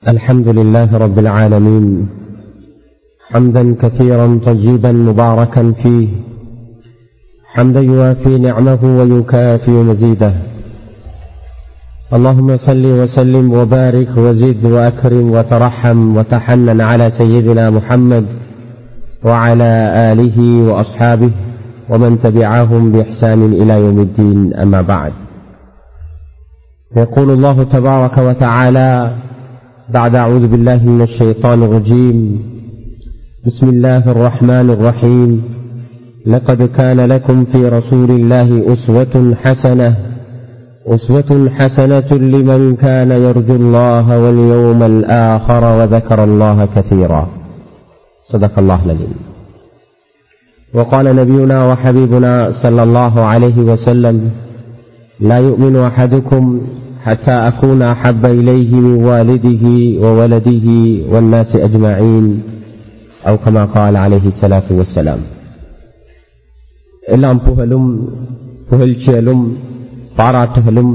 الحمد لله رب العالمين حمدا كثيرا طيبا مباركا فيه حمدا يوافي نعمه ويكافئ مزيده اللهم صل وسلم وبارك وزد واكرم وترحم وتحنن على سيدنا محمد وعلى اله واصحابه ومن تبعهم باحسان الى يوم الدين اما بعد يقول الله تبارك وتعالى بعد أعوذ بالله من الشيطان الرجيم بسم الله الرحمن الرحيم لقد كان لكم في رسول الله أسوة حسنة أسوة حسنة لمن كان يرجو الله واليوم الآخر وذكر الله كثيرا صدق الله العليم وقال نبينا وحبيبنا صلى الله عليه وسلم لا يؤمن أحدكم حتى أكون أحب إليه من والده وولده والناس أجمعين أو كما قال عليه الصلاة والسلام எல்லாம் புகழும் புகழ்ச்சியலும் பாராட்டுகளும்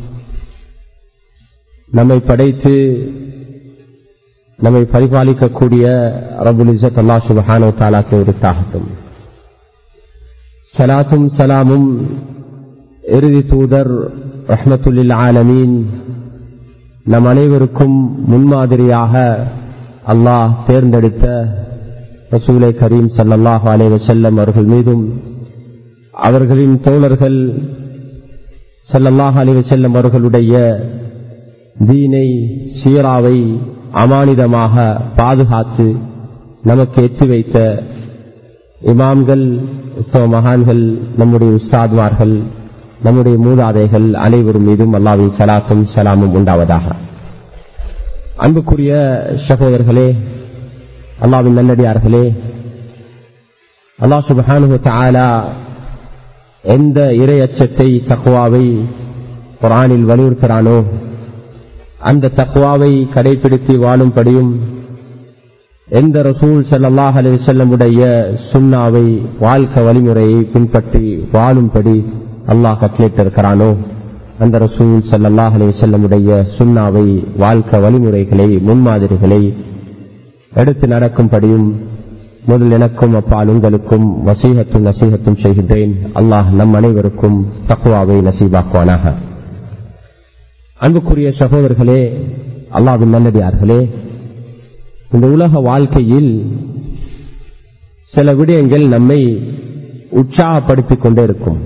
நம்மை படைத்து நம்மை பரிபாலிக்கக்கூடிய ரபுல் இசத் அல்லா சுபஹானோ தாலாக்கு உரித்தாகட்டும் சலாத்தும் சலாமும் இறுதி தூதர் ரஹ்மத்துல்லில் ஆலமீன் நம் அனைவருக்கும் முன்மாதிரியாக அல்லாஹ் தேர்ந்தெடுத்த ரசூலை கரீம் சல்லாஹ் அலே வசல்லம் அவர்கள் மீதும் அவர்களின் தோழர்கள் சல்லல்லாஹ் அலி வசல்லம் அவர்களுடைய தீனை சீராவை அமானிதமாக பாதுகாத்து நமக்கு எத்தி வைத்த இமாம்கள் உத்தம மகான்கள் நம்முடைய உஸ்தாத்மார்கள் நம்முடைய மூதாதைகள் அனைவரும் மீதும் அல்லாவின் சலாத்தும் சலாமும் உண்டாவதாக அன்புக்குரிய சகோதரர்களே அல்லாவின் நல்லடியார்களே அல்லா சுபஹானு தாலா எந்த இறை அச்சத்தை தக்குவாவை குரானில் வலியுறுத்துறானோ அந்த தக்குவாவை கடைபிடித்து வாழும்படியும் எந்த ரசூல் சல்லாஹ் அலி செல்லமுடைய சுண்ணாவை வாழ்க்கை வழிமுறையை பின்பற்றி வாழும்படி அல்லாஹ் கட்டளிட்டிருக்கிறானோ அந்த ரசூல் சல்லாஹ் அலி செல்லமுடைய சுண்ணாவை வாழ்க்கை வழிமுறைகளை முன்மாதிரிகளை எடுத்து நடக்கும்படியும் முதல் எனக்கும் அப்பால் உங்களுக்கும் வசீகத்தும் நசீகத்தும் செய்கின்றேன் அல்லாஹ் நம் அனைவருக்கும் தக்குவாவை நசீபாக்குவானாக அன்புக்குரிய சகோதரர்களே அல்லாவின் நல்லடியார்களே இந்த உலக வாழ்க்கையில் சில விடயங்கள் நம்மை உற்சாகப்படுத்திக் கொண்டே இருக்கும்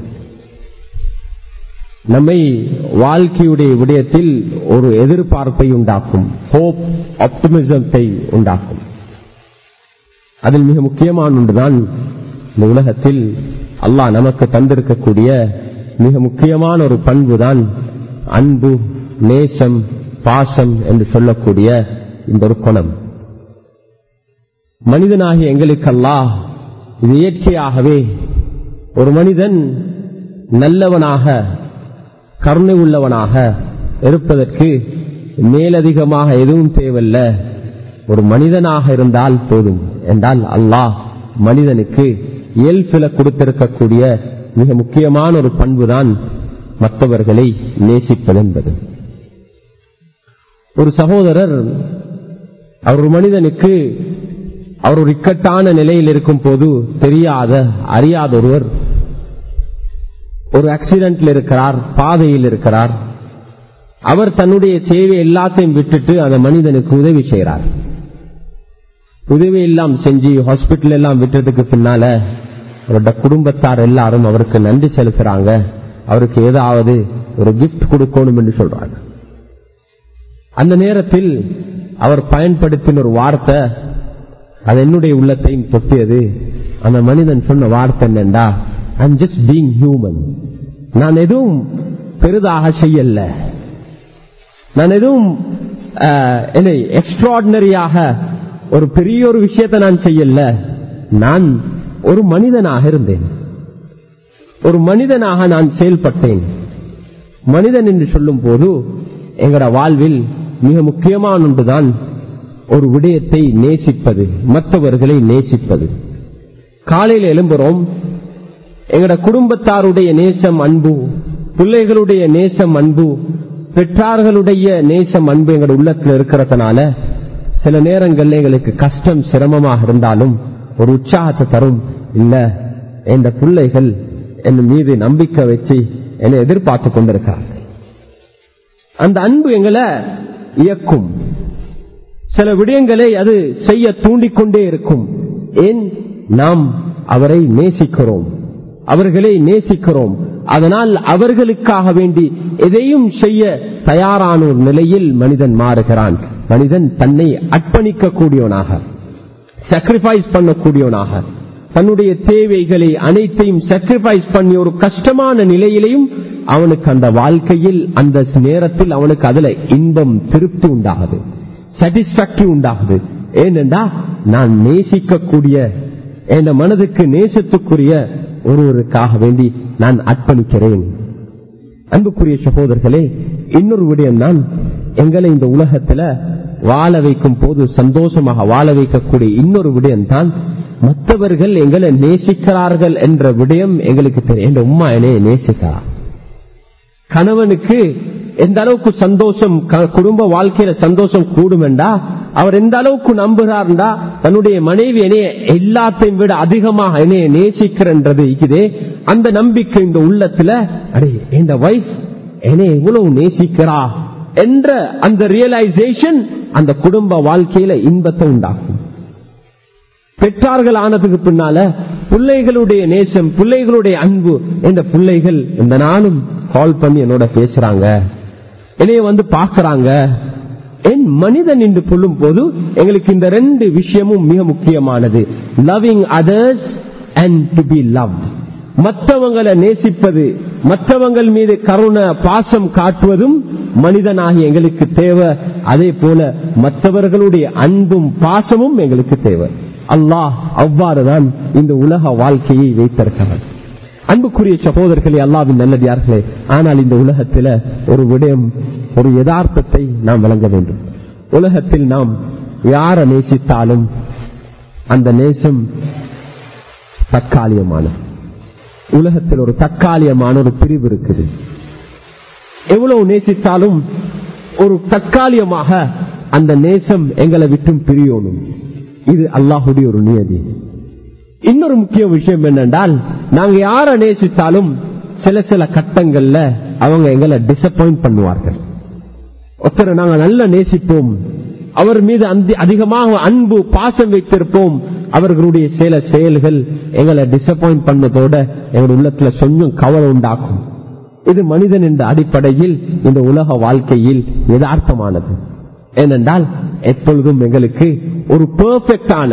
நம்மை வாழ்க்கையுடைய விடயத்தில் ஒரு எதிர்பார்ப்பை உண்டாக்கும் ஹோப் ஆப்டிமிசத்தை உண்டாக்கும் அதில் மிக முக்கியமான ஒன்றுதான் இந்த உலகத்தில் அல்லாஹ் நமக்கு தந்திருக்கக்கூடிய மிக முக்கியமான ஒரு பண்பு தான் அன்பு நேசம் பாசம் என்று சொல்லக்கூடிய இந்த ஒரு குணம் மனிதனாகிய எங்களுக்கல்லாஹ் இது இயற்கையாகவே ஒரு மனிதன் நல்லவனாக கருணை உள்ளவனாக இருப்பதற்கு மேலதிகமாக எதுவும் தேவையில்ல ஒரு மனிதனாக இருந்தால் போதும் என்றால் அல்லாஹ் மனிதனுக்கு இயல்பில கொடுத்திருக்கக்கூடிய மிக முக்கியமான ஒரு பண்புதான் மற்றவர்களை நேசிப்பது என்பது ஒரு சகோதரர் அவர் ஒரு மனிதனுக்கு அவர் ஒரு இக்கட்டான நிலையில் இருக்கும் போது தெரியாத அறியாத ஒருவர் ஒரு ஆக்சிடென்ட்ல இருக்கிறார் பாதையில் இருக்கிறார் அவர் தன்னுடைய சேவை எல்லாத்தையும் விட்டுட்டு அந்த மனிதனுக்கு உதவி செய்கிறார் உதவி எல்லாம் செஞ்சு ஹாஸ்பிட்டல் எல்லாம் விட்டதுக்கு பின்னால அவரோட குடும்பத்தார் எல்லாரும் அவருக்கு நன்றி செலுத்துறாங்க அவருக்கு ஏதாவது ஒரு கிஃப்ட் கொடுக்கணும் என்று சொல்றாங்க அந்த நேரத்தில் அவர் பயன்படுத்தின ஒரு வார்த்தை அது என்னுடைய உள்ளத்தையும் தொட்டியது அந்த மனிதன் சொன்ன வார்த்தை என்னண்டா ஐம் ஜஸ்ட் பீங் ஹியூமன் நான் எதுவும் பெரிதாக செய்யல நான் எதுவும் என்னை எக்ஸ்ட்ராடினரியாக ஒரு பெரிய ஒரு விஷயத்தை நான் செய்யல நான் ஒரு மனிதனாக இருந்தேன் ஒரு மனிதனாக நான் செயல்பட்டேன் மனிதன் என்று சொல்லும் போது எங்கட வாழ்வில் மிக முக்கியமான ஒன்றுதான் ஒரு விடயத்தை நேசிப்பது மற்றவர்களை நேசிப்பது காலையில் எழும்புறோம் எங்கட குடும்பத்தாருடைய நேசம் அன்பு பிள்ளைகளுடைய நேசம் அன்பு பெற்றார்களுடைய நேசம் அன்பு எங்கள் உள்ளத்தில் இருக்கிறதுனால சில நேரங்கள்ல எங்களுக்கு கஷ்டம் சிரமமாக இருந்தாலும் ஒரு உற்சாகத்தை தரும் இல்ல என்ற பிள்ளைகள் என் மீது நம்பிக்கை வச்சு என்னை எதிர்பார்த்து கொண்டிருக்கிறார்கள் அந்த அன்பு எங்களை இயக்கும் சில விடயங்களை அது செய்ய தூண்டிக்கொண்டே இருக்கும் ஏன் நாம் அவரை நேசிக்கிறோம் அவர்களை நேசிக்கிறோம் அதனால் அவர்களுக்காக வேண்டி எதையும் செய்ய தயாரான ஒரு நிலையில் மனிதன் மாறுகிறான் மனிதன் தன்னை அர்ப்பணிக்க கூடியவனாக சாக்ரிஃபைஸ் பண்ணக்கூடியவனாக தன்னுடைய தேவைகளை அனைத்தையும் சாக்ரிஃபைஸ் பண்ணி ஒரு கஷ்டமான நிலையிலையும் அவனுக்கு அந்த வாழ்க்கையில் அந்த நேரத்தில் அவனுக்கு அதுல இன்பம் திருப்தி உண்டாகுது சாட்டிஸ்பாக்டரி உண்டாகுது ஏனென்றா நான் நேசிக்கக்கூடிய என் மனதுக்கு நேசத்துக்குரிய ஒருவருக்காக வேண்டி நான் அர்ப்பணிக்கிறேன் அன்புக்குரிய சகோதரர்களே இன்னொரு விடயம் தான் எங்களை இந்த உலகத்துல வாழ வைக்கும் போது சந்தோஷமாக வாழ வைக்கக்கூடிய இன்னொரு விடயம் தான் மற்றவர்கள் எங்களை நேசிக்கிறார்கள் என்ற விடயம் எங்களுக்கு தெரியும் என் உமா என்னைய நேசிக்கிறார் கணவனுக்கு எந்த அளவுக்கு சந்தோஷம் குடும்ப வாழ்க்கையில சந்தோஷம் கூடுமெண்டா அவர் எந்த அளவுக்கு நம்புகிறார்டா தன்னுடைய மனைவி என்னைய எல்லாத்தையும் விட அதிகமாக என்னைய நேசிக்கிறன்றது இருக்குதே அந்த நம்பிக்கை இந்த உள்ளத்துல அடே இந்த வைஃப் என்னை எவ்வளவு நேசிக்கிறா என்ற அந்த ரியலைசேஷன் அந்த குடும்ப வாழ்க்கையில இன்பத்தை உண்டாக்கும் பெற்றார்கள் ஆனதுக்கு பின்னால பிள்ளைகளுடைய நேசம் பிள்ளைகளுடைய அன்பு இந்த பிள்ளைகள் இந்த நாளும் கால் பண்ணி என்னோட பேசுறாங்க என்னைய வந்து பாக்குறாங்க என் மனிதன் என்று சொல்லும் போது எங்களுக்கு இந்த ரெண்டு விஷயமும் மிக முக்கியமானது loving others and to be love மற்றவங்களை நேசிப்பது மற்றவங்கள் மீது கருணை பாசம் காட்டுவதும் மனிதனாகி எங்களுக்கு தேவை அதே போல மற்றவர்களுடைய அன்பும் பாசமும் எங்களுக்கு தேவை அல்லாஹ் அவ்வாறுதான் இந்த உலக வாழ்க்கையை வைத்திருக்கிறார் அன்புக்குரிய சகோதரர்களே அல்லாவின் நல்லடியார்களே ஆனால் இந்த உலகத்தில் ஒரு விடயம் ஒரு யதார்த்தத்தை நாம் வழங்க வேண்டும் உலகத்தில் நாம் யாரை நேசித்தாலும் அந்த நேசம் தற்காலிகமான உலகத்தில் ஒரு தற்காலிகமான ஒரு பிரிவு இருக்குது எவ்வளவு நேசித்தாலும் ஒரு தற்காலிகமாக அந்த நேசம் எங்களை விட்டும் பிரியணும் இது அல்லாஹுடைய ஒரு நியதி இன்னொரு முக்கிய விஷயம் என்னென்றால் நாங்க யார நேசித்தாலும் சில சில கட்டங்கள்ல அவங்க எங்களை டிசப்பாயிண்ட் பண்ணுவார்கள் ஒருத்தரை நாங்க நல்ல நேசிப்போம் அவர் மீது அதிகமாக அன்பு பாசம் வைத்திருப்போம் அவர்களுடைய சில செயல்கள் எங்களை டிசப்பாயிண்ட் பண்ணதோட எங்களுடைய உள்ளத்துல கொஞ்சம் கவலை உண்டாக்கும் இது மனிதன் என்ற அடிப்படையில் இந்த உலக வாழ்க்கையில் யதார்த்தமானது ஏனென்றால் எப்பொழுதும் எங்களுக்கு ஒரு பெர்ஃபெக்டான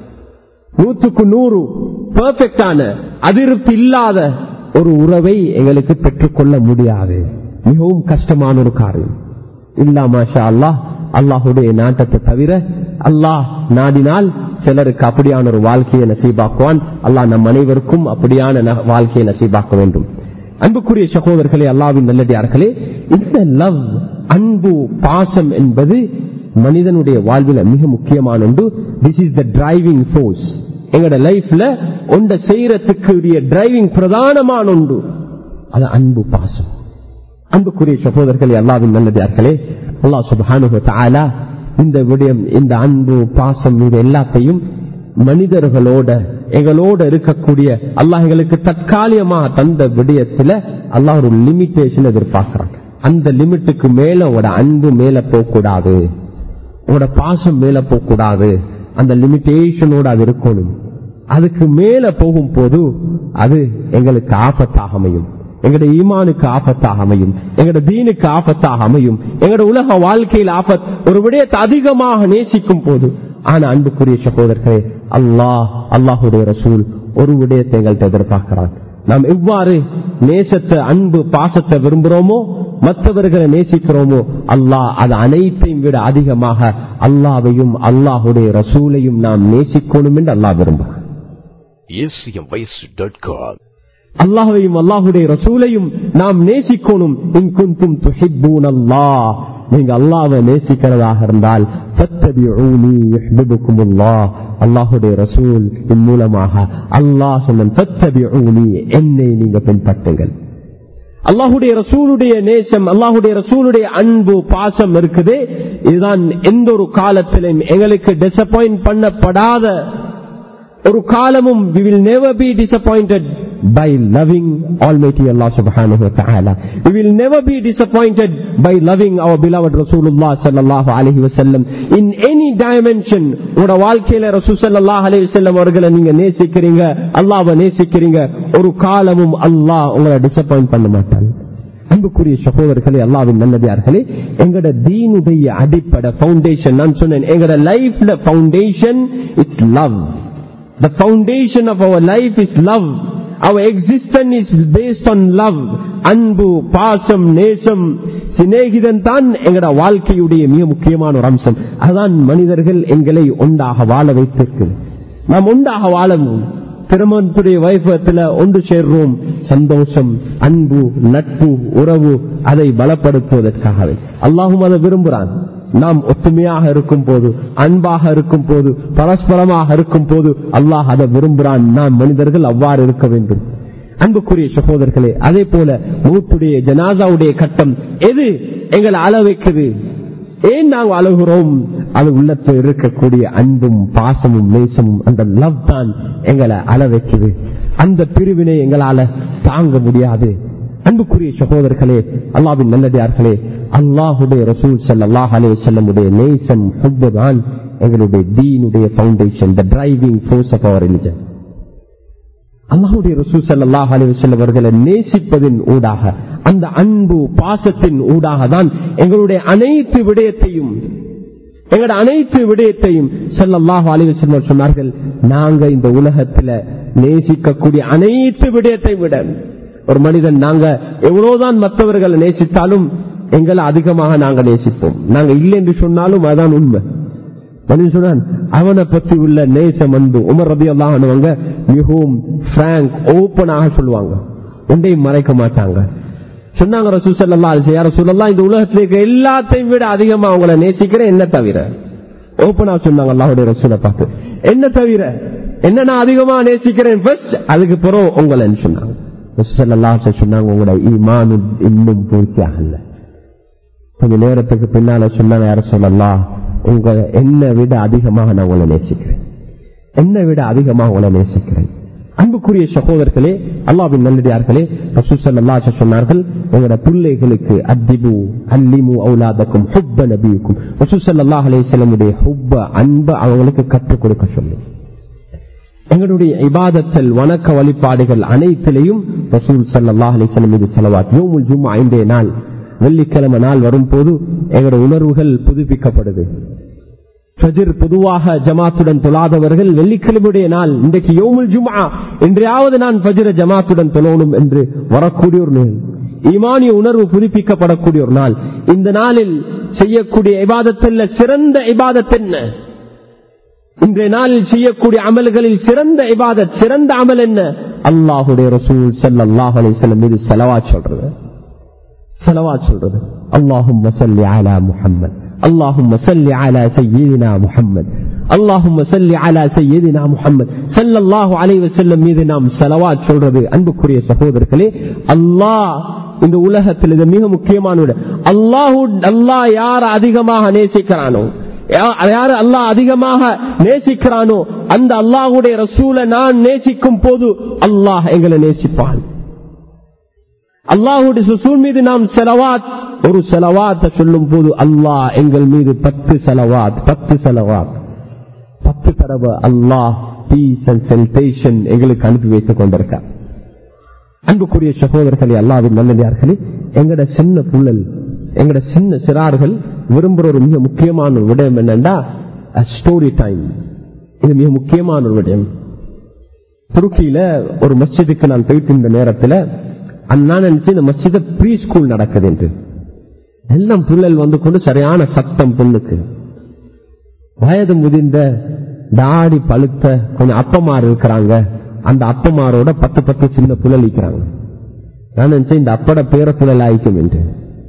நூற்றுக்கு நூறு பெர்ஃபெக்டான அதிருப்தி இல்லாத ஒரு உறவை எங்களுக்கு பெற்றுக்கொள்ள முடியாது மிகவும் கஷ்டமான ஒரு காரியம் இல்லா மாஷா அல்லாஹ் அல்லாஹுடைய நாட்டத்தை தவிர அல்லாஹ் நாடினால் சிலருக்கு அப்படியான ஒரு வாழ்க்கையை நசீபாக்குவான் அல்லாஹ் நம் அனைவருக்கும் அப்படியான வாழ்க்கையை நசீபாக்க வேண்டும் அன்புக்குரிய சகோதரர்களே அல்லாவின் நல்லடியார்களே இந்த லவ் அன்பு பாசம் என்பது மனிதனுடைய வாழ்வில் மிக முக்கியமான ஒன்று this is the driving force எங்களோட லைஃப்ல ஒன்றை செய்யறதுக்குரிய டிரைவிங் பிரதானமான ஒன்று அது அன்பு பாசம் அன்புக்குரிய சகோதரர்களே அல்லாவின் நல்லதார்களே அல்லா சுபானு இந்த விடயம் இந்த அன்பு பாசம் இது எல்லாத்தையும் மனிதர்களோட எங்களோட இருக்கக்கூடிய அல்லாஹ் எங்களுக்கு தற்காலிகமாக தந்த விடயத்துல அல்லாஹ் ஒரு லிமிட்டேஷன் எதிர்பார்க்கிறான் அந்த லிமிட்டுக்கு மேல உங்களோட அன்பு மேல போகக்கூடாது உங்களோட பாசம் மேல போகக்கூடாது அந்த லிமிட்டேஷனோட அது இருக்கணும் அதுக்கு மேல போகும் போது அது எங்களுக்கு ஆபத்தாக அமையும் எங்கட ஈமானுக்கு ஆபத்தாக அமையும் எங்கட தீனுக்கு ஆபத்தாக அமையும் எங்கட உலக வாழ்க்கையில் ஆபத் ஒரு விடயத்தை அதிகமாக நேசிக்கும் போது ஆனா அன்புக்குரிய சகோதரர்களே அல்லாஹ் அல்லாஹுடைய ரசூல் ஒரு விடயத்தை எங்கள்கிட்ட எதிர்பார்க்கிறான் நாம் எவ்வாறு நேசத்தை அன்பு பாசத்தை விரும்புகிறோமோ மற்றவர்களை நேசிக்கிறோமோ அல்லாஹ் அது அனைத்தையும் விட அதிகமாக அல்லாவையும் அல்லாஹுடைய ரசூலையும் நாம் நேசிக்கணும் என்று அல்லாஹ் விரும்புகிறான் acmvoice.com அல்லாஹையும் அல்லாஹுடைய ரசூலையும் நாம் நேசிக்கணும் இன்குந்தும் துஹிப்பூன் அல்லாஹ் நீங்க அல்லாவை நேசிக்கிறதாக இருந்தால் ஃபத்தபிஊனி யுஹ்பிபுக்குமுல்லாஹ் அல்லாஹுடைய ரசூல் இன் மூலமாக அல்லாஹ் சொன்ன ஃபத்தபிஊனி என்னை நீங்க பின்பற்றுங்கள் அல்லாஹுடைய ரசூலுடைய நேசம் அல்லாஹுடைய ரசூலுடைய அன்பு பாசம் இருக்குது இதுதான் எந்த ஒரு காலத்திலும் எங்களுக்கு டிசப்பாயிண்ட் பண்ணப்படாத ஒரு காலமும் we will never be disappointed by loving Almighty Allah subhanahu wa ta'ala. We will never be disappointed by loving our beloved Rasulullah sallallahu alayhi wa sallam in any dimension. உங்களோட வாழ்க்கையில ரசூல் sallallahu alayhi wa sallam அவர்களை நீங்க நேசிக்கிறீங்க அல்லாஹ்வை நேசிக்கிறீங்க ஒரு காலமும் அல்லாஹ் உங்களை disappoint பண்ண மாட்டான் அன்புக்குரிய சகோதரர்களே அல்லாவின் நல்லதார்களே எங்கட தீனுடைய அடிப்படை பவுண்டேஷன் நான் சொன்னேன் எங்கட லைஃப்ல foundation it's love The foundation of our life is love. Our existence is based on love. அன்பு பாசம் நேசம் சிநேகிதன் தான் எங்கட வாழ்க்கையுடைய மிக முக்கியமான ஒரு அம்சம் அதான் மனிதர்கள் எங்களை ஒன்றாக வாழ வைத்திருக்கு நாம் ஒன்றாக வாழவும் திருமணத்துடைய வைபவத்தில் ஒன்று சேர்றோம் சந்தோஷம் அன்பு நட்பு உறவு அதை பலப்படுத்துவதற்காகவே அல்லாஹும் அதை விரும்புகிறான் நாம் ஒத்துமையாக இருக்கும் போது அன்பாக இருக்கும் போது பரஸ்பரமாக இருக்கும் போது அல்லாஹ் அதை விரும்புகிறான் நாம் மனிதர்கள் அவ்வாறு இருக்க வேண்டும் அன்புக்குரிய சகோதரர்களே அதே போல மூத்துடைய ஜனாதாவுடைய கட்டம் எது எங்களை அள வைக்குது ஏன் நாங்கள் அழுகிறோம் அது உள்ளத்தில் இருக்கக்கூடிய அன்பும் பாசமும் நேசமும் அந்த லவ் தான் எங்களை அள வைக்குது அந்த பிரிவினை எங்களால தாங்க முடியாது அன்புக்குரிய சகோதரர்களே அல்லாவின் நல்லதார்களே அல்லாஹுடைய ரசூல் சல்லாஹ் அலே செல்லமுடைய நேசம் தான் எங்களுடைய தீனுடைய foundation the driving force of our religion அல்லாஹுடைய ரசூல் சல்லாஹ் அலி அவர்களை நேசிப்பதின் ஊடாக அந்த அன்பு பாசத்தின் ஊடாக தான் எங்களுடைய அனைத்து விடயத்தையும் எங்களோட அனைத்து விடயத்தையும் செல்லல்லாஹ் அலிவசல்லம் சொன்னார்கள் நாங்க இந்த உலகத்துல நேசிக்கக்கூடிய அனைத்து விடயத்தை விட ஒரு மனிதன் நாங்க எவ்வளவுதான் மற்றவர்களை நேசித்தாலும் எங்களை அதிகமாக நாங்க நேசிப்போம் நாங்க இல்லை என்று சொன்னாலும் அதான் உண்மை மனிதன் சொன்னான் அவனை பற்றி உள்ள நேசம் அன்பு உமர் ரபி அல்லாஹனுவங்க மிகவும் பிராங்க் ஓப்பனாக சொல்லுவாங்க ஒன்றையும் மறைக்க மாட்டாங்க சொன்னாங்க ரசூசல்லா யார சொல்லலாம் இந்த உலகத்தில் இருக்க எல்லாத்தையும் விட அதிகமா அவங்கள நேசிக்கிறேன் என்ன தவிர ஓப்பனா சொன்னாங்க அல்லாஹுடைய ரசூலை பார்த்து என்ன தவிர என்ன நான் அதிகமா நேசிக்கிறேன் ஃபர்ஸ்ட் அதுக்கு பிறகு உங்களை சொன்னாங்க ரசூசல்லா சொன்னாங்க உங்களோட ஈமான் இன்னும் பூர்த்தி ஆகல கொஞ்ச நேரத்துக்கு பின்னால சொன்னாங்க யார சொல்லலாம் உங்க என்னை விட அதிகமாக நான் உங்களை நேசிக்கிறேன் என்னை விட அதிகமாக உங்களை நேசிக்கிறேன் அன்புக்குரிய சகோதரர்களே அல்லாவின் நல்லடியார்களே ரசூசல்லா சொன்னார்கள் எங்களோட பிள்ளைகளுக்கு அத்திபு அல்லிமு அவுலாதக்கும் ஹுப்ப நபியுக்கும் ரசூசல்லா அலேசலமுடைய ஹுப்ப அன்ப அவங்களுக்கு கற்றுக் கொடுக்க சொல்லும் எங்களுடைய இபாதத்தல் வணக்க வழிபாடுகள் அனைத்திலையும் ரசூல் சல்லாஹ் அலிசலம் மீது செலவாத் யோமுல் ஜும்மா ஐந்தே நாள் வெள்ளிக்கிழமை நாள் வரும்போது எங்களுடைய உணர்வுகள் புதுப்பிக்கப்படுது ஃபஜிர் பொதுவாக ஜமாத்துடன் தொழாதவர்கள் வெள்ளிக்கிழமையுடைய நாள் இன்றைக்கு யோமுல் ஜுமா என்றையாவது நான் ஃபஜிர ஜமாத்துடன் தொழணும் என்று வரக்கூடிய ஒரு நாள் ஈமானிய உணர்வு புதுப்பிக்கப்படக்கூடிய ஒரு நாள் இந்த நாளில் செய்யக்கூடிய இபாதத்தில் சிறந்த இபாதத் என்ன இன்றைய நாளில் செய்யக்கூடிய அமல்களில் சிறந்த இபாதத் சிறந்த அமல் என்ன அல்லாஹுடைய ரசூல் சல்லாஹ் அலிஸ்லம் மீது செலவா சொல்றது செலவா சொல்றது அல்லாஹும் வசல்லி அலா முஹம்மத் اللهم صل على سيدنا محمد اللهم صل على سيدنا محمد صلى الله عليه وسلم மீது நாம் செலவாத் சொல்றது அன்புக்குரிய சகோதரர்களே அல்லாஹ் இந்த உலகத்தில் இது மிக முக்கியமான அல்லாஹு அல்லாஹ் யார் அதிகமாக நேசிக்கிறானோ யாரு அல்லாஹ் அதிகமாக நேசிக்கிறானோ அந்த அல்லாஹுடைய ரசூலை நான் நேசிக்கும் போது அல்லாஹ் எங்களை நேசிப்பான் அல்லாஹுடைய சுசூல் மீது நாம் செலவாத் ஒரு செலவாத்தை சொல்லும் போது அல்லாஹ் எங்கள் மீது பத்து செலவாத் பத்து செலவாத் பத்து தடவை அல்லாஹ் பீஸ் அண்ட் செல்டேஷன் எங்களுக்கு அனுப்பி வைத்துக் கொண்டிருக்கார் அன்புக்குரிய சகோதரர்களே அல்லாவின் நல்லதார்களே எங்கட சின்ன புள்ளல் எங்கட சின்ன சிறார்கள் விரும்புற ஒரு மிக முக்கியமான ஒரு விடயம் என்னன்னா ஸ்டோரி டைம் இது மிக முக்கியமான ஒரு விடயம் துருக்கியில ஒரு மஸ்ஜிதுக்கு நான் போயிட்டு இருந்த நேரத்தில் நான் நினைச்சு இந்த மஸ்ஜித ப்ரீ ஸ்கூல் நடக்குது என்று எல்லாம் புள்ளல் வந்து கொண்டு சரியான சத்தம் பொண்ணுக்கு வயது முதிர்ந்த தாடி பழுத்த கொஞ்சம் அப்பமார் இருக்கிறாங்க அந்த அப்பமாரோட பத்து பத்து சின்ன புழல் இருக்கிறாங்க நான் நினைச்சேன் இந்த அப்பட பேர புழல் ஆயிக்கும் என்று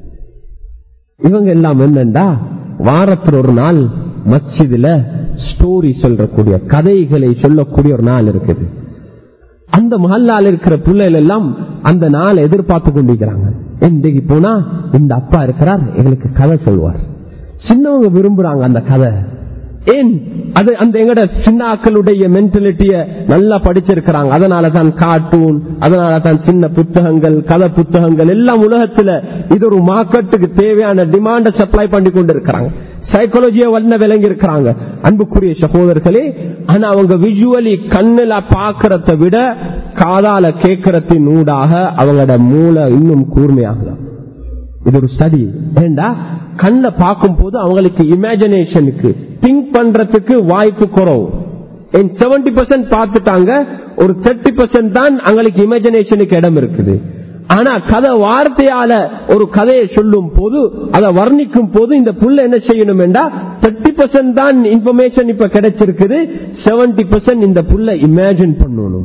இவங்க எல்லாம் என்னண்டா வாரத்தில் ஒரு நாள் மஸ்ஜிதுல ஸ்டோரி சொல்றக்கூடிய கதைகளை சொல்லக்கூடிய ஒரு நாள் இருக்குது அந்த மஹல்லால இருக்கிற பிள்ளைகள் எல்லாம் அந்த நாள் எதிர்பார்த்து கொண்டிருக்கிறாங்க இன்றைக்கு போனா இந்த அப்பா இருக்கிறார் எங்களுக்கு கதை சொல்வார் சின்னவங்க விரும்புறாங்க அந்த கதை ஏன் அது அந்த எங்கட சின்ன ஆக்களுடைய மென்டாலிட்டிய நல்லா படிச்சிருக்கிறாங்க அதனால தான் கார்ட்டூன் அதனால தான் சின்ன புத்தகங்கள் கதை புத்தகங்கள் எல்லாம் உலகத்துல இது ஒரு மார்க்கெட்டுக்கு தேவையான டிமாண்ட சப்ளை பண்ணி கொண்டு இருக்கிறாங்க சைக்காலஜிய வல்ல விளங்கி இருக்கிறாங்க அன்புக்குரிய சகோதரர்களே ஆனா அவங்க விஜுவலி கண்ணுல பாக்குறத விட காதால கேட்கறத்தின் ஊடாக அவங்களோட மூளை இன்னும் கூர்மையாகலாம் இது ஒரு ஸ்டடி ஏண்டா கண்ண பார்க்கும் போது அவங்களுக்கு இமேஜினேஷனுக்கு திங்க் பண்றதுக்கு வாய்ப்பு குறவு செவன்டி பர்சன்ட் பார்த்துட்டாங்க ஒரு தேர்ட்டி பர்சன்ட் தான் அவங்களுக்கு இமேஜினேஷனுக்கு இடம் இருக்குது ஆனா கதை வார்த்தையால ஒரு கதையை சொல்லும் போது அதை வர்ணிக்கும் போது இந்த புள்ள என்ன செய்யணும் என்றா தேர்ட்டி பர்சன்ட் தான் இன்ஃபர்மேஷன் இப்ப கிடைச்சிருக்குது செவன்டி பர்சன்ட் இந்த புள்ள இமேஜின் பண்ணணும்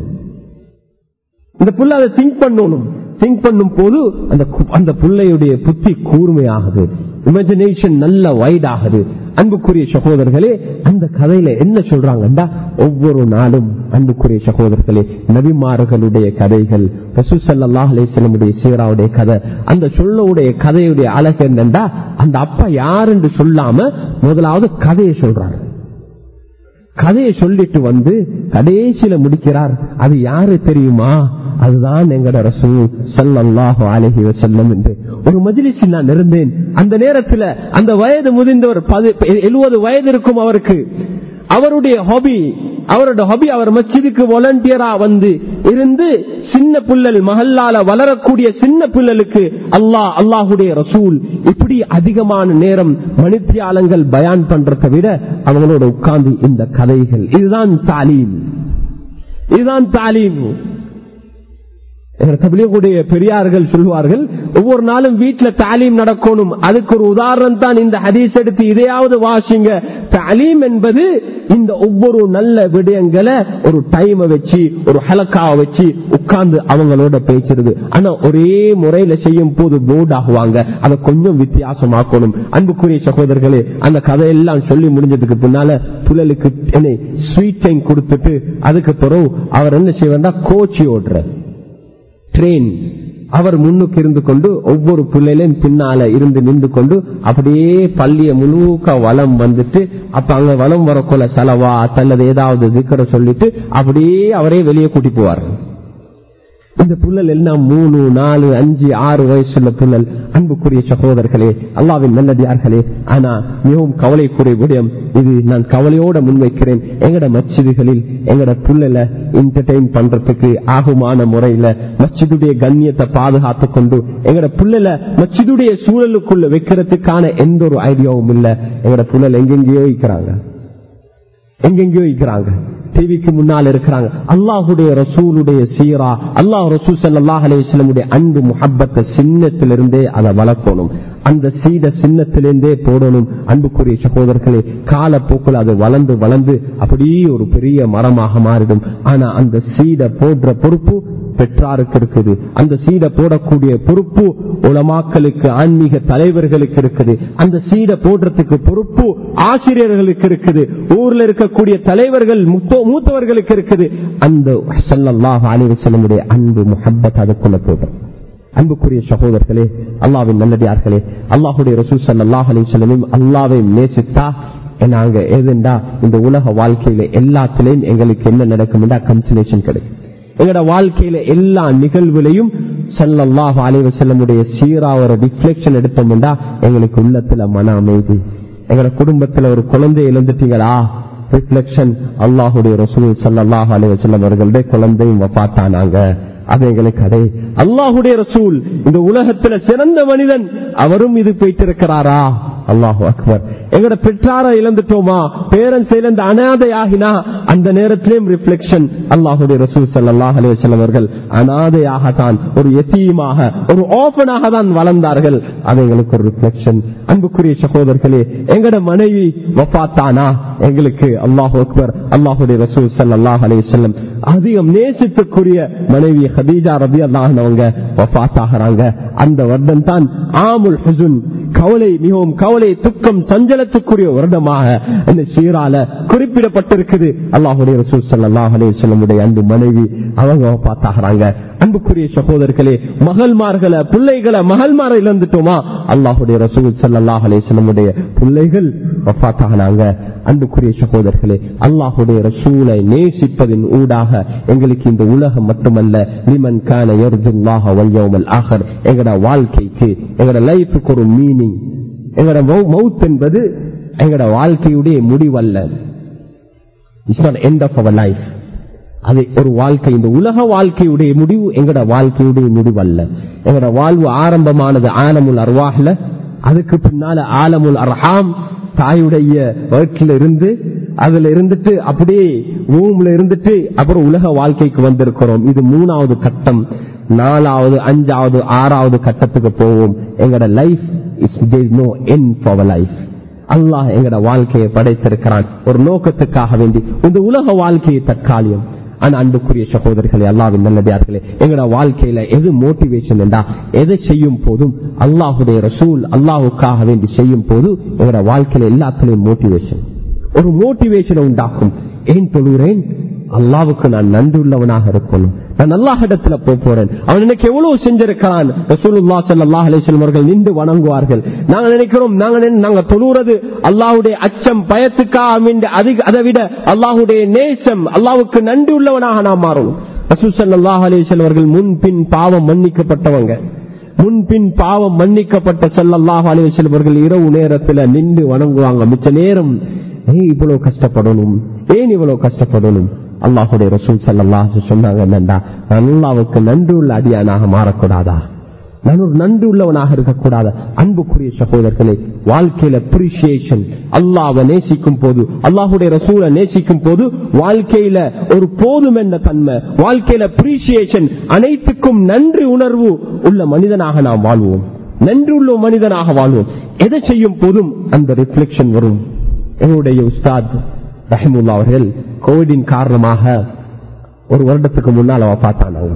இந்த புள்ள அதை திங்க் பண்ணணும் திங்க் பண்ணும் போது அந்த கு- அந்த பிள்ளையுடைய புத்தி கூர்மையாகுது இமேஜினேஷன் நல்ல வைட் ஆகுது அன்புக்குரிய சகோதரர்களே அந்த கதையில என்ன சொல்றாங்கன்னா ஒவ்வொரு நாளும் அன்புக்குரிய சகோதரர்களே நபிமார்களுடைய கதைகள் ரசூசல்லாஹ் அலிஸ்லமுடைய சீராவுடைய கதை அந்த சொல்லவுடைய கதையுடைய அழகு என்னண்டா அந்த அப்பா யார் என்று சொல்லாம முதலாவது கதையை சொல்றாரு கதையை சொல்லிட்டு வந்து கடைசியில முடிக்கிறார் அது யாரு தெரியுமா அதுதான் எங்கட ரசூல் ஸல்லல்லாஹு அலைஹி வஸல்லம் என்று ஒரு மஜ்லிஸில் நான் இருந்தேன் அந்த நேரத்தில் அந்த வயது முதிர்ந்தவர் எழுபது வயது இருக்கும் அவருக்கு அவருடைய ஹாபி அவரோட ஹாபி அவர் மஸ்ஜிதுக்கு வாலண்டியரா வந்து இருந்து சின்ன புள்ளல் மஹல்லால வளரக்கூடிய சின்ன புள்ளலுக்கு அல்லாஹ் அல்லாஹுடைய ரசூல் இப்படி அதிகமான நேரம் மணித்தியாலங்கள் பயான் பண்றதை விட அவங்களோட உட்கார்ந்து இந்த கதைகள் இதுதான் தாலீம் இதுதான் தாலீம் தபிலியக்கூடிய பெரியார்கள் சொல்லுவார்கள் ஒவ்வொரு நாளும் வீட்டுல தாலீம் நடக்கணும் அதுக்கு ஒரு உதாரணம் தான் இந்த ஹதீஸ் எடுத்து இதையாவது வாசிங்க தாலீம் என்பது இந்த ஒவ்வொரு நல்ல விடயங்களை ஒரு டைமை வச்சு ஒரு ஹலக்காவை வச்சு உட்கார்ந்து அவங்களோட பேசுறது ஆனா ஒரே முறையில செய்யும் போது போர்டு ஆகுவாங்க அதை கொஞ்சம் வித்தியாசமாக்கணும் அன்புக்குரிய சகோதரர்களே அந்த கதையெல்லாம் சொல்லி முடிஞ்சதுக்கு பின்னால புழலுக்கு என்ன ஸ்வீட் டைம் கொடுத்துட்டு அதுக்கு பிறகு அவர் என்ன செய்வார்னா கோச்சி ஓடுற ட்ரெயின் அவர் முன்னுக்கு இருந்து கொண்டு ஒவ்வொரு பிள்ளையிலும் பின்னால இருந்து நின்று கொண்டு அப்படியே பள்ளிய முழுக்க வளம் வந்துட்டு அப்ப அங்க வளம் வரக்குள்ள செலவா அல்லது ஏதாவது திக்கரை சொல்லிட்டு அப்படியே அவரே வெளியே கூட்டி போவார் இந்த புள்ளல் எல்லாம் மூணு நாலு அஞ்சு ஆறு வயசுள்ள புள்ளல் அன்புக்குரிய சகோதரர்களே அல்லாவின் நல்லதியார்களே ஆனா மிகவும் கவலைக்குரிய விடயம் இது நான் கவலையோட முன்வைக்கிறேன் எங்கட மச்சிதுகளில் எங்கட புள்ளல என்டர்டைன் பண்றதுக்கு ஆகுமான முறையில மச்சிதுடைய கண்ணியத்தை பாதுகாத்து கொண்டு எங்கட புள்ளல மச்சிதுடைய சூழலுக்குள்ள வைக்கிறதுக்கான எந்த ஒரு ஐடியாவும் இல்ல எங்கட புள்ளல் எங்கெங்கேயோ இருக்கிறாங்க எங்கெங்கேயோ இருக்கிறாங்க டிவிக்கு முன்னால் இருக்கிறாங்க அல்லாஹுடைய ரசூலுடைய சீரா அல்லாஹ் ரசூல் சல்லாஹ் அலையுடைய அன்பு முஹப்பத்தை சின்னத்திலிருந்தே அதை வளர்க்கணும் அந்த சீட சின்னத்திலிருந்தே போடணும் அன்புக்குரிய சகோதரர்களே காலப்போக்கில் அது வளர்ந்து வளர்ந்து அப்படியே ஒரு பெரிய மரமாக மாறிடும் ஆனா அந்த சீடை போடுற பொறுப்பு பெற்றாருக்கு இருக்குது அந்த சீடை போடக்கூடிய பொறுப்பு உலமாக்களுக்கு ஆன்மீக தலைவர்களுக்கு இருக்குது அந்த சீடை போடுறதுக்கு பொறுப்பு ஆசிரியர்களுக்கு இருக்குது ஊர்ல இருக்கக்கூடிய தலைவர்கள் மூத்தவர்களுக்கு இருக்குது அந்த சல்லாஹ் அலிவசலமுடைய அன்பு முஹப்பத் அதுக்குள்ள போடுறோம் அன்புக்குரிய சகோதரர்களே அல்லாவின் நல்லடியார்களே அல்லாஹுடைய ரசூல் சல்லாஹ் அலிவசலமையும் அல்லாவை நேசித்தா நாங்க எதுண்டா இந்த உலக வாழ்க்கையில எல்லாத்திலையும் எங்களுக்கு என்ன நடக்கும்டா கன்சலேஷன் கிடைக்கும் எங்களோட வாழ்க்கையில எல்லா நிகழ்வுலையும் சல்லல்லாஹு அலைவ செல்லமுடைய சீரா ஒரு ரிஃப்ளெக்ஷன் எடுத்தோம்டா எங்களுக்கு உள்ளத்துல மன அமைதி எங்களோட குடும்பத்துல ஒரு குழந்தை இழந்துட்டீங்களா ரிஃப்ளெக்ஷன் அல்லாஹுடைய ரசூல் சல்லாஹு அலைவ செல்லம் அவர்களுடைய குழந்தையும் பார்த்தானாங்க அது எங்களுக்கு அதே அல்லாஹுடைய ரசூல் இந்த உலகத்துல சிறந்த மனிதன் அவரும் இது போயிட்டு இருக்கிறாரா அல்லாஹு அக்பர் எங்கட பெற்றார இழந்துட்டோமா பேரன்ஸ் இழந்த அனாதை ஆகினா அந்த நேரத்திலேயும் ரிஃப்ளெக்ஷன் அல்லாஹுடைய ரசூல் சல்லாஹ் அலுவலம் அவர்கள் அனாதையாகத்தான் ஒரு எத்தியமாக ஒரு ஓபனாக தான் வளர்ந்தார்கள் அது எங்களுக்கு ஒரு ரிஃப்ளெக்ஷன் அன்புக்குரிய சகோதரர்களே எங்கட மனைவி வப்பாத்தானா எங்களுக்கு அல்லாஹு அக்பர் அல்லாஹுடைய ரசூல் சல்லாஹ் அலையம் அதிகம் நேசித்துக்குரிய மனைவி ஹதீஜா ரபி அல்லாஹனவங்க வஃத் ஆகிறாங்க அந்த வருடம் தான் ஆமுல் ஹுசுன் கவலை மிகவும் கவலை துக்கம் சஞ்சலத்துக்குரிய வருடமாக இந்த சீரால குறிப்பிடப்பட்டிருக்குது அல்லாஹுடைய ரசூல் ஸல்லல்லாஹு அலைஹி வஸல்லமுடைய அன்பு மனைவி அவங்க பார்த்தாகிறாங்க அன்புக்குரிய சகோதரர்களே மகள்மார்களை பிள்ளைகளை மகள்மாரை இழந்துட்டோமா அல்லாஹுடைய ரசூல் ஸல்லல்லாஹு அலைஹி வஸல்லமுடைய பிள்ளைகள் வஃபாத்தாகினாங்க அன்புக்குரிய சகோதரர்களே அல்லாஹுடைய ரசூலை நேசிப்பதின் ஊடாக எங்களுக்கு இந்த உலகம் மட்டுமல்ல லிமன் கான யர்ஜுல்லாஹ வல் யௌமல் ஆஹர் எங்கட வாழ்க்கைக்கு எங்கட லைஃபுக்கு ஒரு மீனிங் எங்கட மவுத் என்பது எங்கட வாழ்க்கையுடைய முடிவல்ல it's not end of our life அது ஒரு வாழ்க்கை இந்த உலக வாழ்க்கையுடைய முடிவு எங்கட வாழ்க்கையுடைய முடிவு அல்ல எங்கட வாழ்வு ஆரம்பமானது ஆலமுல் அர்வாஹ்ல அதுக்கு பின்னால ஆலமுல் அர்ஹாம் தாயுடைய வயிற்றுல இருந்து அதுல இருந்துட்டு அப்படியே ரூம்ல இருந்துட்டு அப்புறம் உலக வாழ்க்கைக்கு வந்திருக்கிறோம் இது மூணாவது கட்டம் நாலாவது அஞ்சாவது ஆறாவது கட்டத்துக்கு போவோம் எங்கட life is no end for life அல்லாஹ் எங்கட வாழ்க்கையை படைத்திருக்கிறான் ஒரு நோக்கத்துக்காக வேண்டி இந்த உலக வாழ்க்கையை தற்காலியம் ஆனா அன்புக்குரிய சகோதரர்களே அல்லாவின் நல்லதார்களே எங்கட வாழ்க்கையில எது மோட்டிவேஷன் என்றா எதை செய்யும் போதும் அல்லாஹுடைய ரசூல் அல்லாஹுக்காக வேண்டி செய்யும் போது எங்கட வாழ்க்கையில எல்லாத்துலயும் மோட்டிவேஷன் ஒரு மோட்டிவேஷனை உண்டாக்கும் ஏன் தொழுகிறேன் அல்லாவுக்கு நான் நன்றி உள்ளவனாக இருக்கணும் நான் அல்லாஹ் இடத்துல போக போறேன் அவன் எனக்கு எவ்வளவு செஞ்சிருக்கிறான் ரசூலுல்லாஹ் ஸல்லல்லாஹு அலைஹி வஸல்லம் அவர்கள் நின்று வணங்குவார்கள் நாங்க நினைக்கிறோம் நாங்க நின்னு- நாங்க தொழுகிறது அல்லாஹ்வுடைய அச்சம் பயத்துக்காக வேண்டி அதிக அதை விட அல்லாஹ்வுடைய நேசம் அல்லாஹ்வுக்கு நன்றி உள்ளவனாக நாம் மாறணும் ரசூல் ஸல்லல்லாஹு அலைஹி வஸல்லம் அவர்கள் முன்பின் பாவம் மன்னிக்கப்பட்டவங்க முன்பின் பாவம் மன்னிக்கப்பட்ட ஸல்லல்லாஹு அலைஹி வஸல்லம் அவர்கள் இரவு நேரத்துல நின்று வணங்குவாங்க மிச்ச நேரம் ஏன் இவ்வளவு கஷ்டப்படணும் ஏன் இவ்வளவு கஷ்டப்படணும் அல்லாஹுடைய ரசூல் ஸல்லல்லாஹு சொன்னாங்க என்னண்டா நான் அல்லாஹ்வுக்கு நன்றி உள்ள அடியானாக மாறக்கூடாதா நான் ஒரு நன்றி உள்ளவனாக இருக்கக்கூடாது அன்புக்குரிய சகோதரர்களே வாழ்க்கையில அப்ரிசியேஷன் அல்லாஹ்வை நேசிக்கும் போது அல்லாஹுடைய ரசூலை நேசிக்கும் போது வாழ்க்கையில ஒரு போதும் என்ற தன்மை வாழ்க்கையில அப்ரிசியேஷன் அனைத்துக்கும் நன்றி உணர்வு உள்ள மனிதனாக நாம் வாழ்வோம் நன்றி உள்ள மனிதனாக வாழ்வோம் எதை செய்யும் போதும் அந்த ரிஃப்ளெக்ஷன் வரும் எங்களுடைய உஸ்தாத் ரஹிமுல்லா அவர்கள் கோவிடின் காரணமாக ஒரு வருடத்துக்கு முன்னால் அவ பார்த்தானாங்க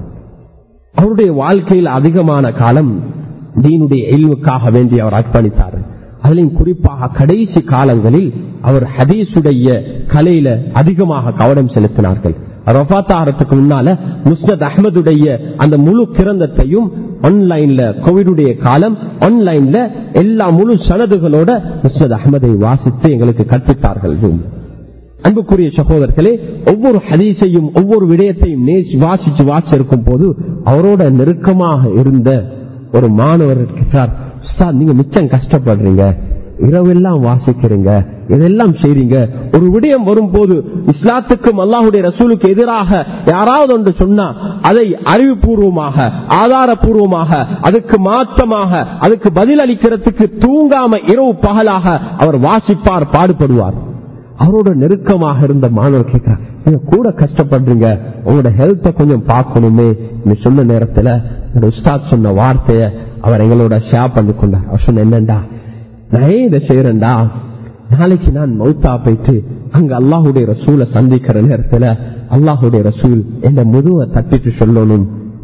அவருடைய வாழ்க்கையில் அதிகமான காலம் தீனுடைய எல்வுக்காக வேண்டி அவர் அர்ப்பணித்தார் அதிலும் குறிப்பாக கடைசி காலங்களில் அவர் ஹதீஸுடைய கலையில அதிகமாக கவனம் செலுத்தினார்கள் ரஃபாத்தாரத்துக்கு முன்னால முஸ்னத் அஹமதுடைய அந்த முழு கிரந்தத்தையும் ஆன்லைன்ல கோவிடுடைய காலம் ஆன்லைன்ல எல்லா முழு சனதுகளோட முஸ்னத் அஹமதை வாசித்து எங்களுக்கு கற்பித்தார்கள் Zoom. அன்புக்குரிய சகோதரர்களே ஒவ்வொரு ஹதீஸையும் ஒவ்வொரு விடயத்தையும் நேசி வாசிச்சு வாசிச்சிருக்கும் போது அவரோட நெருக்கமாக இருந்த ஒரு மாணவர் இருக்கிறார் "உஸ்தாத், நீங்க மிச்சம் கஷ்டப்படுறீங்க இரவெல்லாம் வாசிக்கிறீங்க இதெல்லாம் செய்றீங்க ஒரு விடயம் வரும்போது இஸ்லாத்துக்கும் அல்லாஹுடைய ரசூலுக்கு எதிராக யாராவது ஒன்று சொன்னா அதை அறிவுபூர்வமாக ஆதாரபூர்வமாக அதுக்கு மாற்றமாக அதுக்கு பதில் அளிக்கிறதுக்கு தூங்காம இரவு பகலாக அவர் வாசிப்பார் பாடுபடுவார் அவரோட நெருக்கமாக இருந்த மாணவர் கேட்கிறார் நீங்க கூட கஷ்டப்படுறீங்க உங்களோட ஹெல்த்த கொஞ்சம் பார்க்கணுமே நீ சொன்ன நேரத்துல இந்த உஸ்தாத் சொன்ன வார்த்தைய அவர் எங்களோட ஷேர் பண்ணி கொண்டார் அவர் சொன்ன என்னண்டா நான் ஏன் இதை செய்யறேன்டா நாளைக்கு நான் மௌத்தா போயிட்டு அங்க அல்லாஹுடைய ரசூலை சந்திக்கிற நேரத்துல அல்லாஹுடைய ரசூல் என் முதுவை தட்டிட்டு சொல்லணும்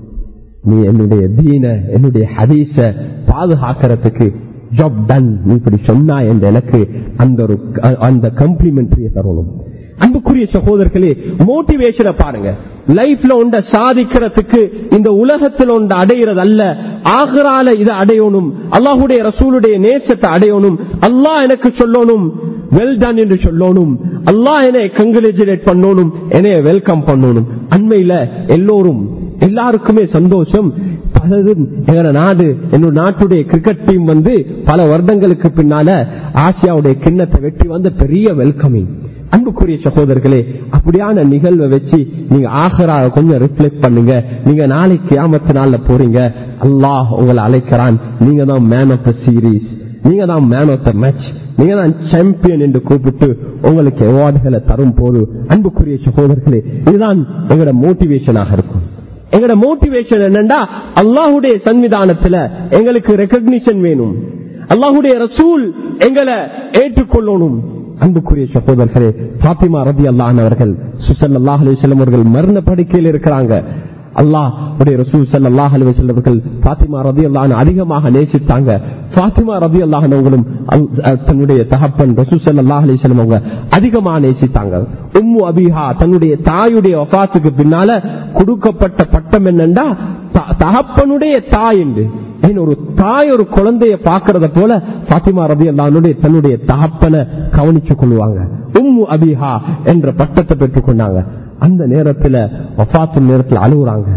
நீ என்னுடைய தீன என்னுடைய ஹதீஸ பாதுகாக்கிறதுக்கு ஜாப் டன் நீ இப்படி சொன்னா என்று எனக்கு அந்த ஒரு அந்த கம்ப்ளிமெண்ட்ரிய தரணும் அன்புக்குரிய சகோதரர்களே மோட்டிவேஷனை பாருங்க லைஃப்ல ஒன்ற சாதிக்கிறதுக்கு இந்த உலகத்தில் ஒன்று அடையிறது அல்ல ஆகரால இதை அடையணும் அல்லாஹுடைய ரசூலுடைய நேசத்தை அடையணும் அல்லாஹ் எனக்கு சொல்லணும் வெல் டன் என்று சொல்லணும் அல்லாஹ் என்னை கங்குலேஜுலேட் பண்ணணும் என்னைய வெல்கம் பண்ணணும் அண்மையில எல்லோரும் எல்லாருக்குமே சந்தோஷம் பலதும் எங்க நாடு என்னோட நாட்டுடைய கிரிக்கெட் டீம் வந்து பல வருடங்களுக்கு பின்னால ஆசியாவுடைய கிண்ணத்தை வெற்றி வந்த பெரிய வெல்கமிங் அன்புக்குரிய சகோதரர்களே அப்படியான நிகழ்வை வச்சு நீங்க ஆகரா கொஞ்சம் ரிஃப்ளெக்ட் பண்ணுங்க நீங்க நாளைக்கு கியாமத்து நாள்ல போறீங்க அல்லாஹ் உங்களை அழைக்கிறான் நீங்க தான் மேன் ஆஃப் த சீரீஸ் நீங்க தான் மேன் ஆஃப் த மேட்ச் நீங்க தான் சாம்பியன் என்று கூப்பிட்டு உங்களுக்கு அவார்டுகளை தரும் போது அன்புக்குரிய சகோதரர்களே இதுதான் எங்களோட மோட்டிவேஷனாக இருக்கும் எங்களோட மோட்டிவேஷன் என்னன்னா அல்லாஹுடைய சன்விதானத்துல எங்களுக்கு ரெக்கக்னிஷன் வேணும் அல்லாஹுடைய ரசூல் எங்களை ஏற்றுக்கொள்ளணும் அன்புக்குரிய சகோதரர்களே பாத்திமா ரதி அல்லாஹ் அவர்கள் சுசல் அல்லாஹ் அலிசல்லம் அவர்கள் மரண படுக்கையில் இருக்கிறாங்க அல்லாஹ் உடைய ரசூல் ஸல்லல்லாஹு அலைஹி வஸல்லம் அவர்கள் ஃபாத்திமா ரலியல்லாஹு அன்ஹா அதிகமாக நேசித்தாங்க ஃபாத்திமா ரலியல்லாஹு அன்ஹாவும் தன்னுடைய தகப்பன் ரசூல் ஸல்லல்லாஹு அலைஹி வஸல்லம் அவங்க அதிகமாக நேசித்தாங்க உம்மு அபிஹா தன்னுடைய தாயுடைய வஃபாத்துக்கு பின்னால கொடுக்கப்பட்ட பட்டம் என்னன்னா த- தகப்பனுடைய தாய் என்று ஏன் ஒரு தாய் ஒரு குழந்தைய பாக்குறத போல பாத்திமா ரபி அல்லானுடைய தன்னுடைய தகப்பனை கவனிச்சு கொள்வாங்க உம்மு அபிஹா என்ற பட்டத்தை பெற்றுக் கொண்டாங்க அந்த நேரத்துல வஃபாத்து நேரத்துல அழுகுறாங்க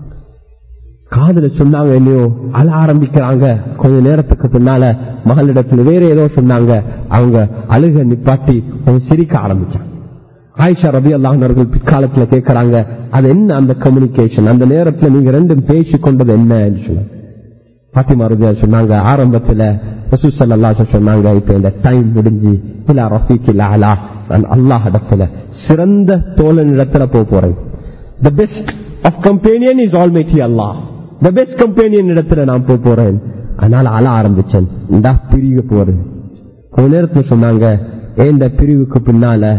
காதல சொன்னாங்க இல்லையோ அழ ஆரம்பிக்கிறாங்க கொஞ்ச நேரத்துக்கு பின்னால மகளிடத்துல வேற ஏதோ சொன்னாங்க அவங்க அழுக நிப்பாட்டி கொஞ்சம் சிரிக்க ஆரம்பிச்சாங்க ஆயிஷா ரபி அல்லாஹர்கள் பிற்காலத்துல கேட்கறாங்க அது என்ன அந்த கம்யூனிகேஷன் அந்த நேரத்துல நீங்க ரெண்டும் பேசி கொண்டது என்ன சொன்னாங்க பாத்திமா ரபியா சொன்னாங்க ஆரம்பத்துல ரசூசல் அல்லாஹ் சொன்னாங்க இப்ப இந்த டைம் முடிஞ்சு இல்ல ரஃபீக் இல்ல அலா நான் அல்லாஹ் இடத்துல சிறந்த தோழன் இடத்துல போக போறேன் the best of companion is almighty அல்லாஹ் த பெஸ்ட் கம்பேனியன் இடத்துல நான் போக போறேன் அதனால அழ ஆரம்பிச்சேன் இந்தா பிரிவு போறேன் கொஞ்ச நேரத்துல சொன்னாங்க ஏன் இந்த பிரிவுக்கு பின்னால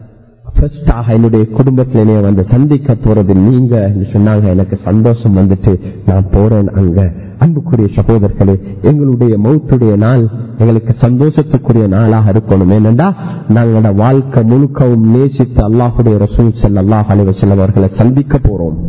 ஃபர்ஸ்டாக என்னுடைய குடும்பத்துல என்னைய வந்து சந்திக்க போறது நீங்க என்று சொன்னாங்க எனக்கு சந்தோஷம் வந்துட்டு நான் போறேன் அங்க அன்புக்குரிய சகோதரர்களே எங்களுடைய மௌத்துடைய நாள் எங்களுக்கு சந்தோஷத்துக்குரிய நாளாக இருக்கணும் ஏனென்றா நாங்களோட வாழ்க்கை முழுக்கவும் நேசித்து அல்லாஹுடைய ரசூல் ஸல்லல்லாஹு அலைஹி வஸல்லம் அவர்களை சந்திக்க போறோம்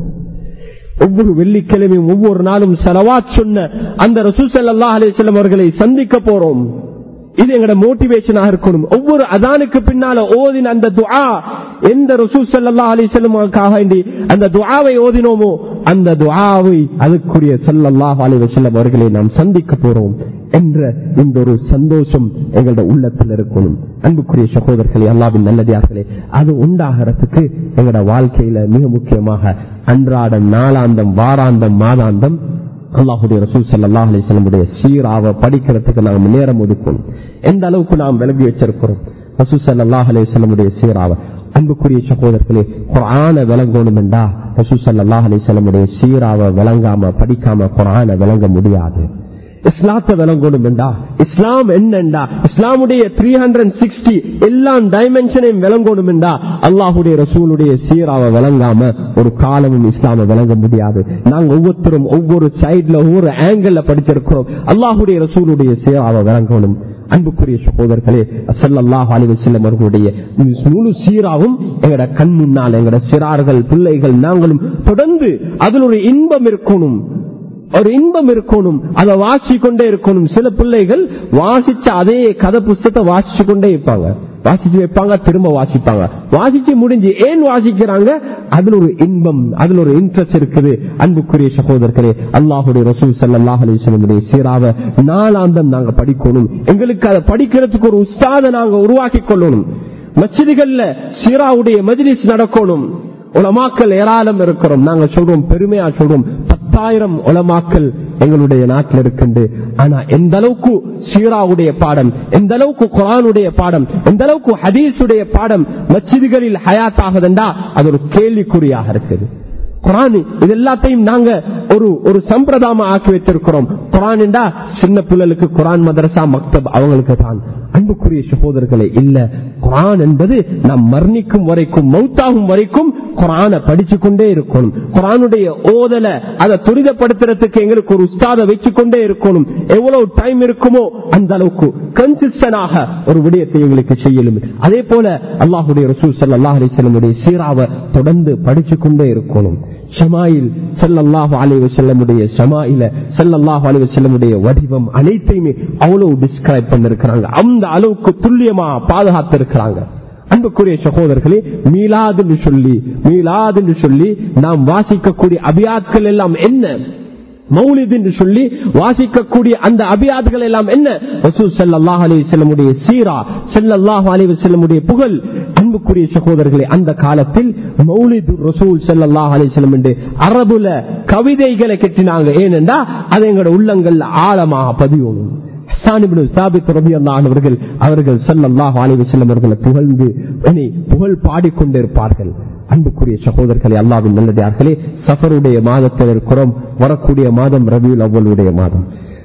ஒவ்வொரு வெள்ளிக்கிழமையும் ஒவ்வொரு நாளும் செலவாத் சொன்ன அந்த ரசூல் ஸல்லல்லாஹு அலைஹி வஸல்லம் அவர்களை சந்திக்க போறோம் இது எங்கட மோட்டிவேஷனாக இருக்கணும் ஒவ்வொரு அதானுக்கு பின்னால ஓதின அந்த துஆ எந்த ரசூல் ஸல்லல்லாஹு அலைஹி வஸல்லமுக்காக வேண்டி அந்த துஆவை ஓதினோமோ அந்த துஆவை அதுக்குரிய ஸல்லல்லாஹு அலைஹி வஸல்லம் அவர்களை நாம் சந்திக்க போறோம் என்ற இந்த ஒரு சந்தோஷம் எங்களோட உள்ளத்தில் இருக்கணும் அன்புக்குரிய சகோதரர்களே அல்லாவின் நல்லதியார்களே அது உண்டாகிறதுக்கு எங்களோட வாழ்க்கையில மிக முக்கியமாக அன்றாடம் நாளாந்தம் வாராந்தம் மாதாந்தம் அல்லாஹுடைய ரசூல் சல்லாஹ் அலிஸ்லமுடைய சீராவை படிக்கிறதுக்கு நாம் நேரம் ஒதுக்கணும் எந்த அளவுக்கு நாம் விலகி வச்சிருக்கிறோம் ரசூல் சல்லாஹ் அலிஸ்லமுடைய சீராவை அன்புக்குரிய சகோதரர்களே குரான விளங்கணும் என்றா ரசூல் சல்லாஹ் அலிஸ்லமுடைய சீராவை விளங்காம படிக்காம குரான விளங்க முடியாது இஸ்லாத்தை விளங்கணும் என்றா இஸ்லாம் என்னண்டா இஸ்லாமுடைய த்ரீ ஹண்ட்ரட் சிக்ஸ்டி எல்லா டைமென்ஷனையும் விளங்கணும் என்றா அல்லாஹுடைய ரசூலுடைய சீராவை விளங்காம ஒரு காலமும் இஸ்லாம விளங்க முடியாது நாங்க ஒவ்வொருத்தரும் ஒவ்வொரு சைட்ல ஒவ்வொரு ஆங்கிள் படிச்சிருக்கிறோம் அல்லாஹுடைய ரசூலுடைய சீராவை விளங்கணும் அன்புக்குரிய சகோதரர்களே சல்லல்லாஹு அலைஹி வஸல்லம் அவர்களுடைய முழு சீராவும் எங்கட கண் முன்னால் எங்கட சிறார்கள் பிள்ளைகள் நாங்களும் தொடர்ந்து அதில் ஒரு இன்பம் இருக்கணும் ஒரு இன்பம் இருக்கணும் அதை வாசி கொண்டே இருக்கணும் சில பிள்ளைகள் வாசிச்ச அதே கதை புஸ்தத்தை வாசிச்சு கொண்டே இருப்பாங்க வாசிச்சு வைப்பாங்க திரும்ப வாசிப்பாங்க வாசிச்சு முடிஞ்சு ஏன் வாசிக்கிறாங்க அதுல ஒரு இன்பம் அதுல ஒரு இன்ட்ரெஸ்ட் இருக்குது அன்புக்குரிய சகோதரர்களே அல்லாஹுடைய ரசூல் சல்லாஹ் அலிஸ்லமுடைய சீராவை நாளாந்தம் நாங்க படிக்கணும் எங்களுக்கு அதை படிக்கிறதுக்கு ஒரு உஸ்தாத நாங்க உருவாக்கி கொள்ளணும் மச்சிதிகள்ல சீராவுடைய மஜ்லிஸ் நடக்கணும் உலமாக்கள் ஏராளம் இருக்கிறோம் நாங்க சொல்றோம் பெருமையா சொல்றோம் பத்தாயிரம் உலமாக்கள் எங்களுடைய நாட்டில் இருக்கின்ற ஆனா எந்த அளவுக்கு சீராவுடைய பாடம் எந்த அளவுக்கு குரானுடைய பாடம் எந்த அளவுக்கு ஹதீஸுடைய பாடம் மச்சிதிகளில் ஹயாத் ஆகுதுண்டா அது ஒரு கேள்விக்குறியாக இருக்குது குரான் இது எல்லாத்தையும் நாங்க ஒரு ஒரு சம்பிரதாயமா ஆக்கி வச்சிருக்கிறோம் குரான் என்றா சின்ன பிள்ளைகளுக்கு குரான் மதரசா மக்தப் அவங்களுக்கு தான் அன்புக்குரிய சகோதரர்களே இல்ல குரான் என்பது நாம் மரணிக்கும் வரைக்கும் மௌத்தாகும் வரைக்கும் குரானை படிச்சு கொண்டே இருக்கணும் குரானுடைய ஓதல அதை துரிதப்படுத்துறதுக்கு எங்களுக்கு ஒரு உஸ்தாத வச்சு கொண்டே இருக்கணும் எவ்வளவு டைம் இருக்குமோ அந்த அளவுக்கு கன்சிஸ்டனாக ஒரு விடயத்தை எங்களுக்கு செய்யலும் அதே போல அல்லாஹுடைய ரசூல் சல்லாஹ் அலிசல்லமுடைய சீராவை தொடர்ந்து படிச்சு கொண்டே இருக்கணும் ஷமாயில் செல்லல்லாஹு அலைவ செல்லமுடைய ஷமாயில செல்லல்லாஹு அலைவ செல்லமுடைய வடிவம் அனைத்தையுமே அவ்வளவு டிஸ்கிரைப் பண்ணிருக்கிறாங்க அந்த அளவுக்கு துல்லியமா பாதுகாத்து இருக்கிறாங்க அன்புக்குரிய சகோதரர்களே மீளாதுன்னு சொல்லி மீளாதுன்னு சொல்லி நாம் வாசிக்கக்கூடிய அபியாத்கள் எல்லாம் என்ன மௌலித் என்று சொல்லி வாசிக்கக்கூடிய அந்த அபியாதுகள் எல்லாம் என்ன ரசூல் ஸல்லல்லாஹு அலைஹி வஸல்லமுடைய சீரா ஸல்லல்லாஹு அலைஹி வஸல்லமுடைய புகழ் அன்புக்குரிய சகோதரர்களே அந்த காலத்தில் மௌலிது ரசூல் ஸல்லல்லாஹு அலைஹி வஸல்லம் என்று அரபுல கவிதைகளை கட்டினாங்க ஏனென்றா அது எங்களோட உள்ளங்கள் ஆழமாக பதியணும் அவர்கள் அவர்கள் சல்லாஹ் அலைவசல்லம் அவர்களை புகழ்ந்து புகழ் பாடிக்கொண்டிருப்பார்கள் அன்புக்குரிய சகோதரர்களே அல்லாவின் நல்லதார்களே சஃபருடைய மாதத்தில் இருக்கிறோம் வரக்கூடிய மாதம் ரபியுல் அவ்வளுடைய மாதம்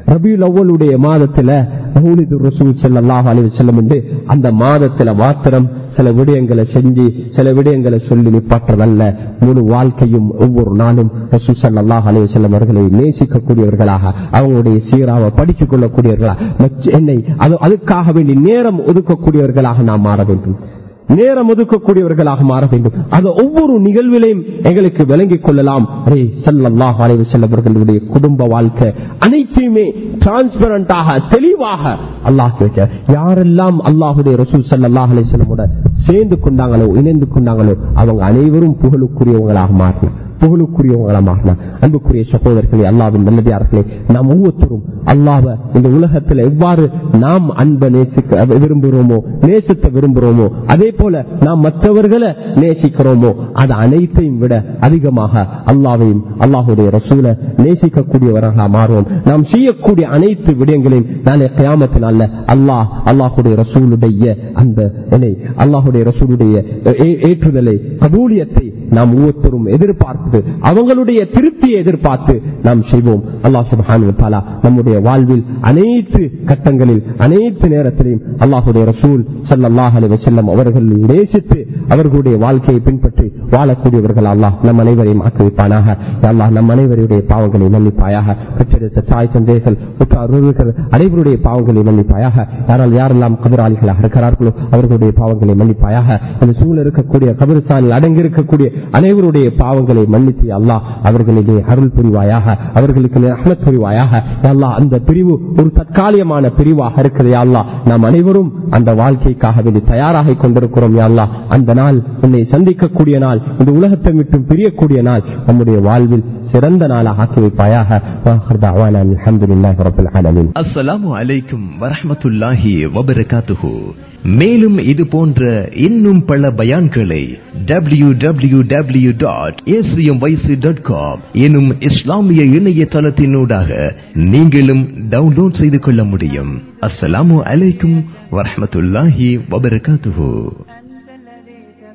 ரபியுல் அவ்வளுடைய மாதத்துல மௌலிது ரசூல் ஸல்லல்லாஹு அலைஹி வஸல்லம் என்று அந்த மாதத்துல மாத்திரம் சில விடயங்களை செஞ்சு சில விடயங்களை சொல்லி நிப்பாற்றதல்ல முழு வாழ்க்கையும் ஒவ்வொரு நாளும் ரசூல் ஸல்லல்லாஹு அலைஹி வஸல்லம் அவர்களை நேசிக்கக்கூடியவர்களாக அவங்களுடைய சீராவை படித்துக் கொள்ளக்கூடியவர்களாக மற்ற- என்னை அது அதுக்காக வேண்டி நேரம் ஒதுக்கக்கூடியவர்களாக நாம் மாற வேண்டும் நேரம் ஒதுக்கக்கூடியவர்களாக மாற வேண்டும் அது ஒவ்வொரு நிகழ்விலையும் எங்களுக்கு விளங்கிக் கொள்ளலாம் அரே ஸல்லல்லாஹு அலைஹி வஸல்லம் அவர்களுடைய குடும்ப வாழ்க்கை அனைத்தையுமே டிரான்ஸ்பரண்டாக தெளிவாக அல்லாஹ் கேட்க யாரெல்லாம் அல்லாஹுடைய ரசூல் ஸல்லல்லாஹு அலைஹி வஸல்லமோட சேர்ந்து கொண்டாங்களோ இணைந்து கொண்டாங்களோ அவங்க அனைவரும் புகழுக்குரியவங்களாக மாறினார் புகழுக்குரியவங்களா மாறினார் அன்புக்குரிய சகோதரர்களே அல்லாவின் நல்லதார்களே நாம் ஒவ்வொருத்தரும் அல்லாஹ்வை இந்த உலகத்தில் எவ்வாறு நாம் அன்பை நேசிக்க விரும்புகிறோமோ நேசித்த விரும்புகிறோமோ அதே போல நாம் மற்றவர்களை நேசிக்கிறோமோ அது அனைத்தையும் விட அதிகமாக அல்லாவையும் அல்லாஹுடைய ரசூலை நேசிக்கக்கூடியவர்களாக மாறுவோம் நாம் செய்யக்கூடிய அனைத்து விடயங்களையும் நாளை கயாமத்தினால அல்லாஹ் அல்லாஹுடைய ரசூலுடைய அந்த என்னை அல்லாஹுடைய ரசூலுடைய ஏ- ஏற்றுதலை கபூலியத்தை நாம் ஒவ்வொருத்தரும் எதிர்பார்த்து அவங்களுடைய திருப்தியை எதிர்பார்த்து நாம் செய்வோம் அல்லாஹ் சுப்ஹானஹு வ தஆலா நம்முடைய வாழ்வில் அனைத்து கட்டங்களில் அனைத்து நேரத்திலையும் அல்லாஹுடைய ரசூல் ஸல்லல்லாஹு அலைஹி வஸல்லம் அவர்களை நேசித்து அவர்களுடைய வாழ்க்கையை பின்பற்றி வாழக்கூடியவர்கள் அல்லாஹ் நம் அனைவரையும் ஆக்கி வைப்பானாக யா அல்லாஹ் நம் அனைவருடைய பாவங்களை மன்னிப்பாயாக பெற்றெடுத்த தாய் தந்தைகள் உற்றார் உறவினர்கள் அனைவருடைய பாவங்களை மன்னிப்பாயாக யாரால் யாரெல்லாம் கபராளிகளாக இருக்கிறார்களோ அவர்களுடைய பாவங்களை மன்னிப்பாயாக இந்த சூழல் இருக்கக்கூடிய கபரிஸ்தானில் அடங்கி இருக்கக்கூடிய அனைவருடைய பாவங்களை மன்னித்து அல்லாஹ் அவர்களிலே அருள் புரிவாயாக அவர்களுக்கு அஹ்மத் புரிவாயாக யா அல்லாஹ் அந்த பிரிவு ஒரு தற்காலிகமான பிரிவாக இருக்கிறது யா அல்லாஹ் நாம் அனைவரும் அந்த வாழ்க்கைக்காக வேண்டி தயாராக கொண்டிருக்கிறோம் யா அல்லாஹ் அந்த நாள் உன்னை சந்திக்கக்கூடிய நாள் இந்த உலகத்தை விட்டு பிரியக்கூடிய நாள் நம்முடைய வாழ்வில் சிறந்த நாளாக ஆக்கி வைப்பாயாக வாஹர் தஅவானா அல்ஹம்துலில்லாஹி ரப்பில் ஆலமீன் அஸ்ஸலாமு அலைக்கும் வரஹ்மத்துல்லாஹி வபரகாத்துஹு மேலும் இது போன்ற இன்னும் பல பயான்களை W W W dot dot com எனும் இஸ்லாமிய இணையதளத்தினூடாக நீங்களும் டவுன்லோட் செய்து கொள்ள முடியும் அஸ்ஸலாமு அலைக்கும் வரஹ்மத்துல்லாஹி வபரகாத்துஹு